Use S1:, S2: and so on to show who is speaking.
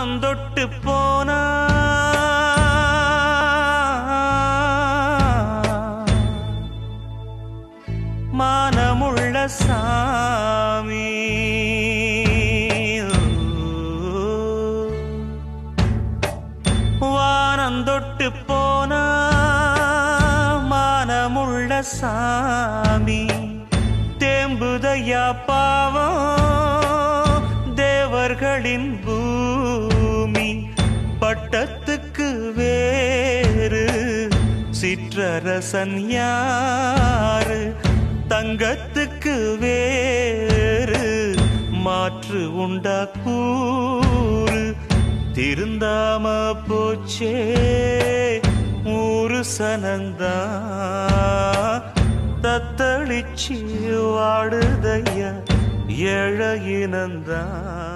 S1: வானம் தொட்டு போனா மானமுள்ள சாமி வானம் தொட்டு போனா மானமுள்ள சாமி தேம்புதையா பாவம் தேவர்களின் பூமி பட்டத்துக்கு வேறு சிற்றரசன் யாரு தங்கத்துக்கு வேறு மாற்று உண்டா கூறு திருந்தாம போச்சே ஊரு சனந்தா தத்தளிச்சு வாடுதையா ஏழையினந்தான்